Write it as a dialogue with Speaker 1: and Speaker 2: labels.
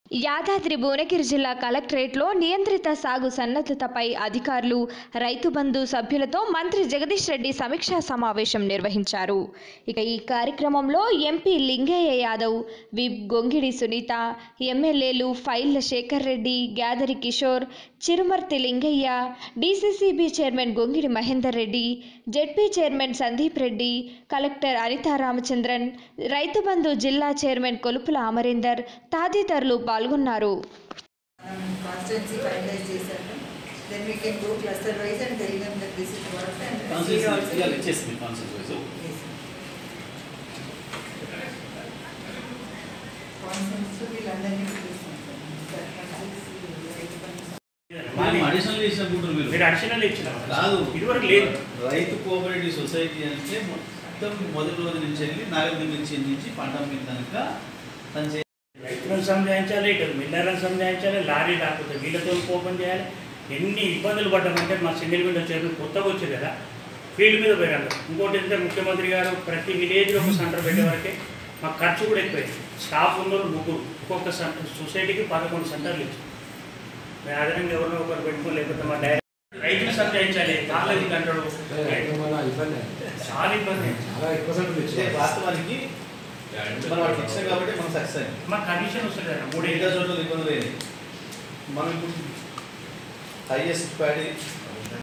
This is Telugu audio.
Speaker 1: యాదాద్రి భువనగిరి జిల్లా కలెక్టరేట్లో నియంత్రిత సాగు సన్నద్ధతపై అధికారులు రైతు బంధు సభ్యులతో మంత్రి జగదీష్ రెడ్డి సమీక్షా సమావేశం నిర్వహించారు ఇక ఈ కార్యక్రమంలో ఎంపీ లింగయ్య యాదవ్ విప్ గొంగిడి సునీత ఎమ్మెల్యేలు Pailla Shekar Reddy Gyadari Kishore Chirumarthi Lingaiah DCCB chairman Gongidi Mahender Reddy ZP chairman Sandeep Reddy collector Anitha Ramachandran Rythu Bandhu జిల్లా చైర్మన్ కొలుపుల అమరేందర్ తదితరులు పాల్గొన్నారు
Speaker 2: మనం కాన్స్టెన్సీ ఫైనలైజ్ చేశాక then we can go cluster wise and tell them that this is what and
Speaker 3: consensus ఇవాళ ఇచ్చేసింది కాన్సెన్స్ వైజ్
Speaker 2: కాన్సెన్స్ వీళ్ళందరినీ పిలుస్తాం సార్ సర్పంచెస్ రైతు బంధు
Speaker 3: మనం అడిషనల్ చేసిన గుంటూరు
Speaker 4: మీరు
Speaker 3: మీరు
Speaker 4: అడిషనల్ ఇచ్చిన
Speaker 3: కాదు
Speaker 4: ఇదివరకు లేదు
Speaker 3: రైతు కోఆపరేటివ్ సొసైటీ అంటే మొత్తం మొదటి రోజు నుంచి వెళ్ళి నాగరిక నుంచి నుంచి పంట మీద కనుక తను చే
Speaker 4: రైతులను సంజాయించాలి ఇటు మిల్లర్లను సంజాయించాలి లారీ లేకపోతే వీళ్ళతో ఓపెన్ చేయాలి ఎన్ని ఇబ్బందులు పడ్డామంటే మా సింగిల్ విండో చైర్మన్ కొత్తగా వచ్చేది కదా ఫీల్డ్ మీద పోయారు ఇంకోటి ఏంటంటే ముఖ్యమంత్రి గారు ప్రతి విలేజ్లో ఒక సెంటర్ పెట్టే వరకే మాకు ఖర్చు కూడా ఎక్కువైంది స్టాఫ్ ఉన్న ముగ్గురు ఒక్కొక్క సెంటర్ సొసైటీకి పదకొండు సెంటర్లు ఇచ్చాం మేము అదనంగా ఎవరినో ఒకరు పెట్టుకోని లేకపోతే మా డైరెక్ట్ రైతులు సంజాయించాలి వాళ్ళది కంటాడు చాలా ఇబ్బంది
Speaker 5: చాలా ఎక్కువ సంఖ్యలో
Speaker 3: అంటే
Speaker 5: ఇచ్చారు.
Speaker 3: వాస్తవానికి మనం వాటికి ఇచ్చాం కాబట్టి మనం సక్సెస్ అయింది
Speaker 4: మా కండిషన్ వస్తుంది కదా మూడు
Speaker 3: మిగతా చోట్ల ఇబ్బంది లేదు మనం ఇప్పుడు హైయెస్ట్ ప్యాడీ